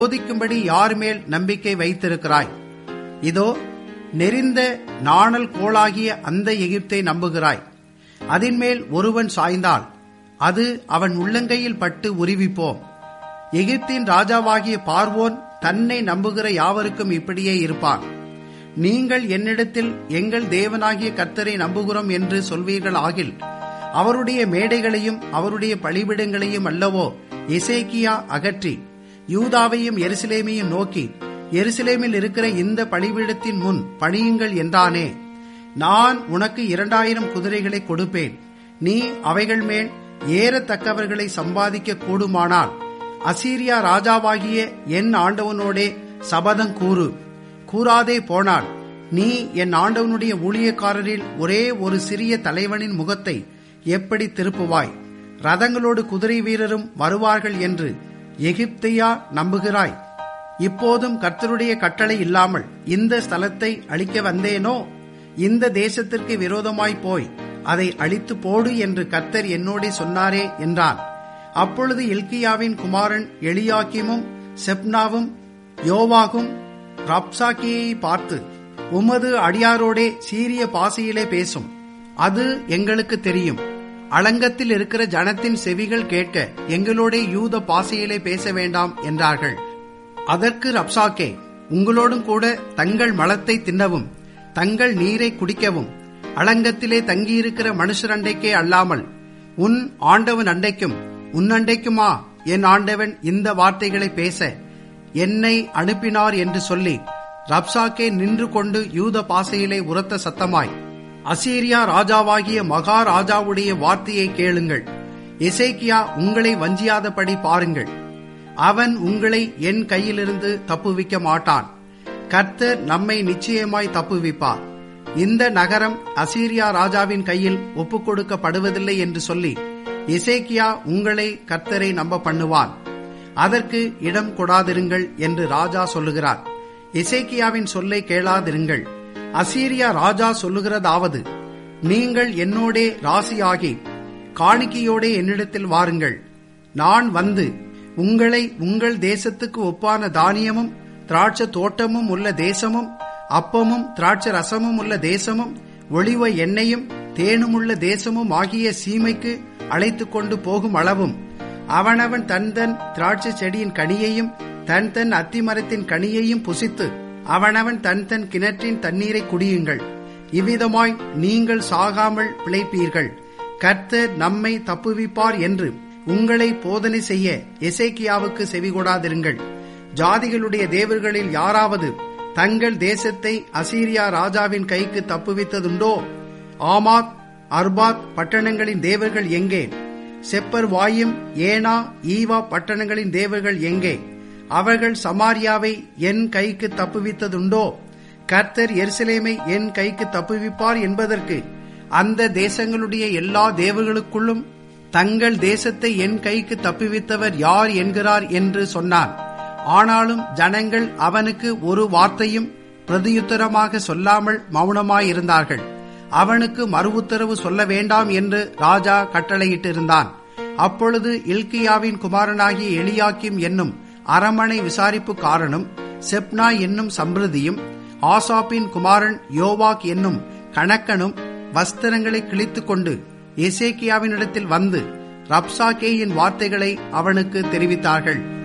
சோதிக்கும்படி யார் மேல் நம்பிக்கை வைத்திருக்கிறாய் இதோ நெறிந்த நாணல் கோளாகிய அந்த எகிப்தை நம்புகிறாய் அதின்மேல் ஒருவன் சாய்ந்தால் அது அவன் உள்ளங்கையில் பட்டு உருவிப்போம் எகிப்தின் ராஜாவாகிய பார்வோன் தன்னை நம்புகிற யாவருக்கும் இப்படியே இருப்பான் நீங்கள் என்னிடத்தில் எங்கள் தேவனாகிய கர்த்தரை நம்புகிறோம் என்று சொல்வீர்கள் ஆகில் அவருடைய மேடைகளையும் அவருடைய பலிபிடங்களையும் அல்லவோ எசேக்கியா அகற்றி யூதாவையும் எருசலேமையும் நோக்கி எருசலேமில் இருக்கிற இந்த பலிபீடத்தின் முன் பணியுங்கள் என்றானே நான் உனக்கு இரண்டாயிரம் குதிரைகளை கொடுப்பேன் நீ அவைகள் மேல் ஏறத்தக்கவர்களை சம்பாதிக்க கூடுமானால் அசீரியா ராஜாவாகிய என் ஆண்டவனோடே சபதம் கூறு கூறாதே போனால் நீ என் ஆண்டவனுடைய ஊழியக்காரரில் ஒரே ஒரு சிறிய தலைவனின் முகத்தை எப்படி திருப்புவாய் ரதங்களோடு குதிரை வீரரும் வருவார்கள் என்று எகிப்தையா நம்புகிறாய் இப்போதும் கர்த்தருடைய கட்டளை இல்லாமல் இந்த ஸ்தலத்தை அழிக்க வந்தேனோ இந்த தேசத்திற்கு விரோதமாய் போய் அதை அழித்து போடு என்று கர்த்தர் என்னோடே சொன்னாரே என்றான் அப்பொழுது இல்கியாவின் குமாரன் எலியாக்கிமும் செப்னாவும் யோவாகும் ரப்சாக்கியை பார்த்து உமது அடியாரோடே சீரிய பாசையிலே பேசும் அது எங்களுக்கு தெரியும் அலங்கத்தில் இருக்கிற ஜனத்தின் செவிகள் கேட்க எங்களோட யூத பாசையிலே பேச வேண்டாம் என்றார்கள் அதற்கு ரப்சாக்கே உங்களோடும் கூட தங்கள் மலத்தை தின்னவும் தங்கள் நீரை குடிக்கவும் அலங்கத்திலே தங்கியிருக்கிற மனுஷர் அண்டைக்கே அல்லாமல் உன் ஆண்டவன் அண்டைக்கும் உன் அண்டைக்குமா என் ஆண்டவன் இந்த வார்த்தைகளை பேச என்னை அனுப்பினார் என்று சொல்லி ரப்சாக்கே நின்று கொண்டு யூத பாசையிலே உரத்த சத்தமாய் அசீரியா ராஜாவாகிய மகா ராஜாவுடைய வார்த்தையை கேளுங்கள் இசைக்கியா உங்களை வஞ்சியாதபடி பாருங்கள் அவன் உங்களை என் கையிலிருந்து தப்புவிக்க மாட்டான் கர்த்தர் நம்மை நிச்சயமாய் தப்புவிப்பார் இந்த நகரம் அசீரியா ராஜாவின் கையில் ஒப்புக் கொடுக்கப்படுவதில்லை என்று சொல்லி இசைக்கியா உங்களை கர்த்தரை நம்ப பண்ணுவான் அதற்கு இடம் கொடாதிருங்கள் என்று ராஜா சொல்லுகிறார் இசைக்கியாவின் சொல்லை கேளாதிருங்கள் அசீரியா ராஜா சொல்லுகிறதாவது நீங்கள் என்னோடே ராசியாகி காணிக்கையோடே என்னிடத்தில் வாருங்கள் நான் வந்து உங்களை உங்கள் தேசத்துக்கு ஒப்பான தானியமும் திராட்சை தோட்டமும் உள்ள தேசமும் அப்பமும் திராட்சை ரசமும் உள்ள தேசமும் ஒளிவ எண்ணெயும் தேனுமுள்ள தேசமும் ஆகிய சீமைக்கு அழைத்து கொண்டு போகும் அளவும் அவனவன் தன் தன் திராட்சை செடியின் கனியையும் தன் தன் அத்திமரத்தின் கனியையும் புசித்து அவனவன் தன் தன் கிணற்றின் தண்ணீரை குடியுங்கள் இவ்விதமாய் நீங்கள் சாகாமல் பிழைப்பீர்கள் கர்த்தர் நம்மை தப்புவிப்பார் என்று உங்களை போதனை செய்ய எசேக்கியாவுக்கு செவிகொடாதிருங்கள் ஜாதிகளுடைய தேவர்களில் யாராவது தங்கள் தேசத்தை அசீரியா ராஜாவின் கைக்கு தப்புவித்ததுண்டோ ஆமாத் அர்பாத் பட்டணங்களின் தேவர்கள் எங்கே செப்பர் வாயும் ஏனா ஈவா பட்டணங்களின் தேவர்கள் எங்கே அவர்கள் சமாரியாவை என் கைக்கு தப்புவித்ததுண்டோ கர்த்தர் எருசலேமை என் கைக்கு தப்புவிப்பார் என்பதற்கு அந்த தேசங்களுடைய எல்லா தேவர்களுக்குள்ளும் தங்கள் தேசத்தை என் கைக்கு தப்புவித்தவர் யார் என்கிறார் என்று சொன்னான் ஆனாலும் ஜனங்கள் அவனுக்கு ஒரு வார்த்தையும் பிரதியுத்தரமாக சொல்லாமல் மௌனமாயிருந்தார்கள் அவனுக்கு மறு உத்தரவு சொல்ல வேண்டாம் என்று ராஜா கட்டளையிட்டிருந்தான் அப்பொழுது இல்கியாவின் குமாரனாகிய எலியாக்கிம் என்னும் அரமனை விசாரிப்புக்காரனும் செப்னா என்னும் சம்பிரதியும் ஆசாப்பின் குமாரன் யோவாக் என்னும் கணக்கனும் வஸ்திரங்களை கிழித்துக் கொண்டு எசேக்கியாவினிடத்தில் வந்து ரப்சாக்கேயின் வார்த்தைகளை அவனுக்கு தெரிவித்தார்கள்